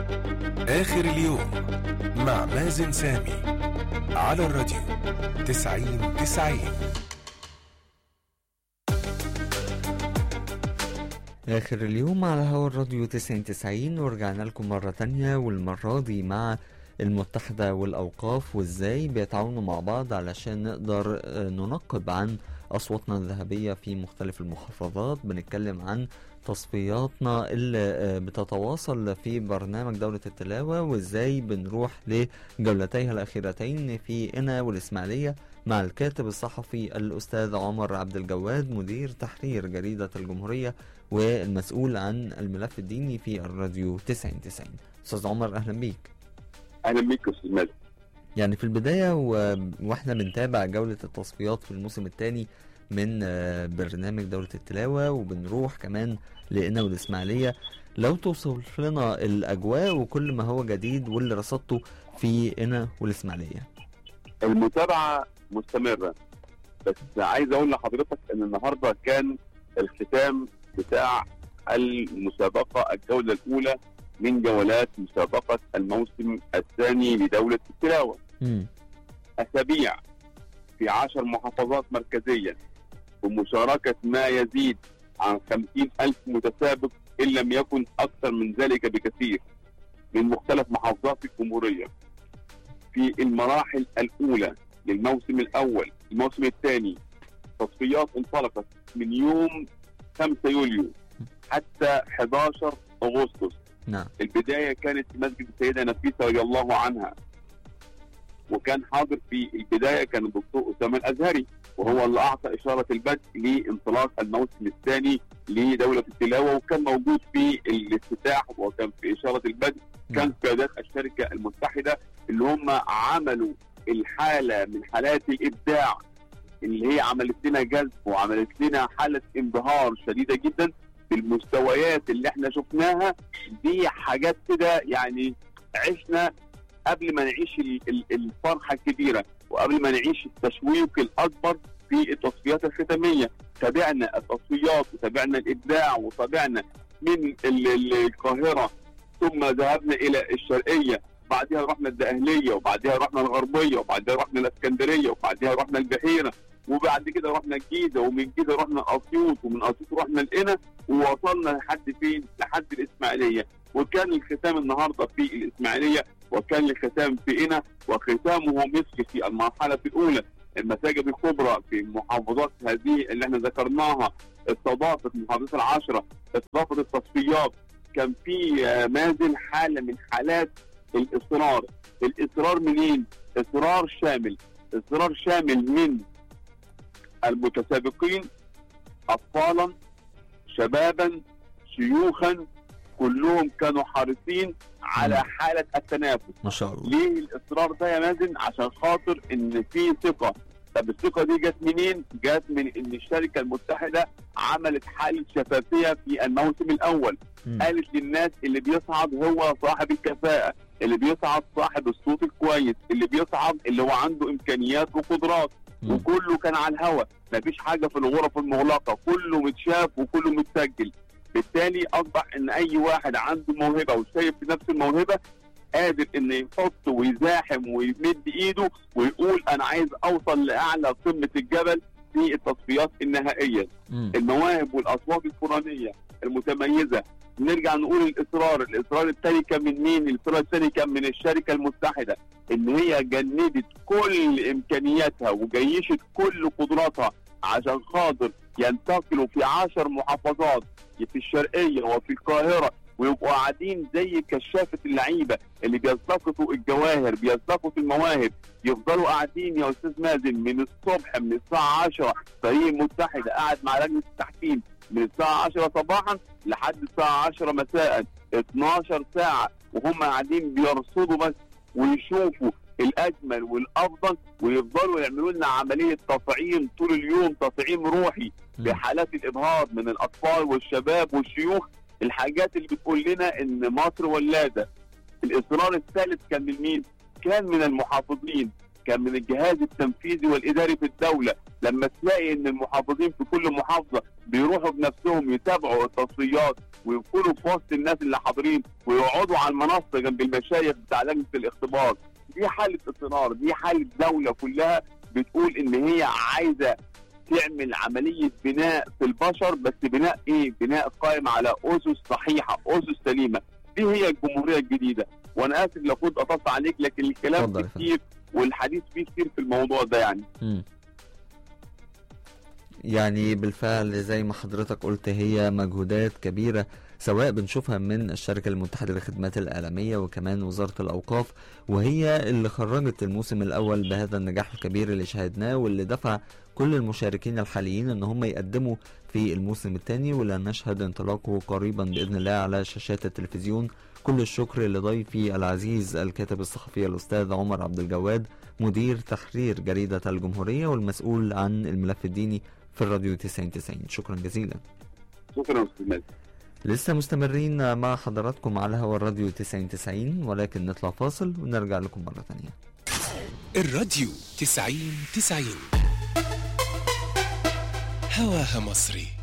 آخر اليوم مع مازن سامي على الراديو تسعين تسعين آخر اليوم على هوا الراديو 9090 ورجعنا لكم مرة تانية والمرة دي مع المتحدة والأوقاف وإزاي بيتعاونوا مع بعض علشان نقدر آه، ننقب عن أصواتنا الذهبية في مختلف المحافظات بنتكلم عن تصفياتنا اللي آه، بتتواصل في برنامج دولة التلاوة وإزاي بنروح لجولتيها الأخيرتين في قنا والإسماعيلية مع الكاتب الصحفي الأستاذ عمر عبد الجواد مدير تحرير جريدة الجمهورية والمسؤول عن الملف الديني في الراديو 9090 أستاذ عمر أهلا بيك اهلا بيك يا استاذ مازن يعني في البداية و... واحنا بنتابع جولة التصفيات في الموسم الثاني من آه، برنامج دولة التلاوة وبنروح كمان لقنا والإسماعيلية لو توصف لنا الأجواء وكل ما هو جديد واللي رصدته في قنا والإسماعيلية المتابعه مستمره بس عايز اقول لحضرتك ان النهارده كان الختام بتاع المسابقه الجوله الاولى من جولات مسابقه الموسم الثاني لدوله التلاوه مم. اسابيع في عشر محافظات مركزيه بمشاركه ما يزيد عن خمسين ألف متسابق إن لم يكن أكثر من ذلك بكثير من مختلف محافظات الجمهورية في المراحل الأولى للموسم الأول الموسم الثاني تصفيات انطلقت من يوم 5 يوليو حتى 11 أغسطس نعم البدايه كانت في مسجد السيده نفيسه رضي الله عنها وكان حاضر في البدايه كان الدكتور اسامه الازهري وهو اللي اعطى اشاره البدء لانطلاق الموسم الثاني لدوله التلاوه وكان موجود في الافتتاح وكان في اشاره البدء كان قيادات الشركه المتحده اللي هم عملوا الحاله من حالات الابداع اللي هي عملت لنا جذب وعملت لنا حاله انبهار شديده جدا بالمستويات اللي احنا شفناها دي حاجات كده يعني عشنا قبل ما نعيش ال- ال- الفرحه الكبيره وقبل ما نعيش التشويق الاكبر في التصفيات الختاميه تابعنا التصفيات وتابعنا الابداع وتابعنا من ال- ال- القاهره ثم ذهبنا الى الشرقيه بعدها رحنا الدقهليه وبعدها رحنا الغربيه وبعدها رحنا الاسكندريه وبعدها رحنا البحيره وبعد كده رحنا الجيزه ومن الجيزه رحنا اسيوط ومن اسيوط رحنا القنا ووصلنا لحد فين؟ لحد الاسماعيليه وكان الختام النهارده في الاسماعيليه وكان الختام في قنا وختامه مسك في المرحله الاولى المساجد الكبرى في محافظات هذه اللي احنا ذكرناها استضافت محافظات العشره استضافت التصفيات كان في آه، مازن حاله من حالات الاصرار الاصرار منين؟ اصرار شامل اصرار شامل من المتسابقين اطفالا شبابا شيوخا كلهم كانوا حريصين على مم. حاله التنافس ما شاء الله ليه الاصرار ده يا مازن عشان خاطر ان في ثقه طب الثقه دي جت منين جت من ان الشركه المتحده عملت حاله شفافيه في الموسم الاول مم. قالت للناس اللي بيصعد هو صاحب الكفاءه اللي بيصعد صاحب الصوت الكويس اللي بيصعد اللي هو عنده امكانيات وقدرات مم. وكله كان على الهوا مفيش حاجه في الغرف المغلقه كله متشاف وكله متسجل بالتالي اصبح ان اي واحد عنده موهبه وشايف في نفس الموهبه قادر ان يحط ويزاحم ويمد ايده ويقول انا عايز اوصل لاعلى قمه الجبل في التصفيات النهائيه مم. المواهب والاصوات الفلانيه المتميزه نرجع نقول الاصرار الاصرار الثاني كان من مين الاصرار الثاني كان من الشركه المتحده ان هي جندت كل امكانياتها وجيشت كل قدراتها عشان خاطر ينتقلوا في عشر محافظات في الشرقيه وفي القاهره ويبقوا قاعدين زي كشافه اللعيبه اللي بيلتقطوا الجواهر بيلتقطوا المواهب يفضلوا قاعدين يا استاذ مازن من الصبح من الساعه 10 فريق المتحده قاعد مع لجنه التحكيم من الساعه 10 صباحا لحد الساعه 10 مساء 12 ساعه وهم قاعدين بيرصدوا بس ويشوفوا الاجمل والافضل ويفضلوا يعملوا لنا عمليه تطعيم طول اليوم تطعيم روحي مم. بحالات الابهار من الاطفال والشباب والشيوخ الحاجات اللي بتقول لنا ان مصر ولاده الاصرار الثالث كان من مين؟ كان من المحافظين كان من الجهاز التنفيذي والاداري في الدوله لما تلاقي ان المحافظين في كل محافظه بيروحوا بنفسهم يتابعوا التصفيات ويكونوا في وسط الناس اللي حاضرين ويقعدوا على المنصه جنب المشايخ بتاع لجنه الاختبار دي حاله اصرار دي حاله دوله كلها بتقول ان هي عايزه تعمل عمليه بناء في البشر بس بناء ايه؟ بناء قائم على اسس صحيحه، اسس سليمه، دي هي الجمهوريه الجديده، وانا اسف لو كنت قطعت عليك لكن الكلام اتفضل فيه يا فندم. كتير والحديث فيه كتير في الموضوع ده يعني. مم. يعني بالفعل زي ما حضرتك قلت هي مجهودات كبيرة سواء بنشوفها من الشركة المتحدة للخدمات الإعلامية وكمان وزارة الأوقاف وهي اللي خرجت الموسم الأول بهذا النجاح الكبير اللي شاهدناه واللي دفع كل المشاركين الحاليين ان هم يقدموا في الموسم الثاني واللي نشهد انطلاقه قريبا بإذن الله على شاشات التلفزيون كل الشكر لضيفي العزيز الكاتب الصحفي الأستاذ عمر عبد الجواد مدير تحرير جريدة الجمهورية والمسؤول عن الملف الديني في الراديو 9090 شكرا جزيلا شكرا يا استاذ مازن. لسه مستمرين مع حضراتكم على هوا الراديو 9090 ولكن نطلع فاصل ونرجع لكم مرة تانية الراديو تسعين تسعين هواها مصري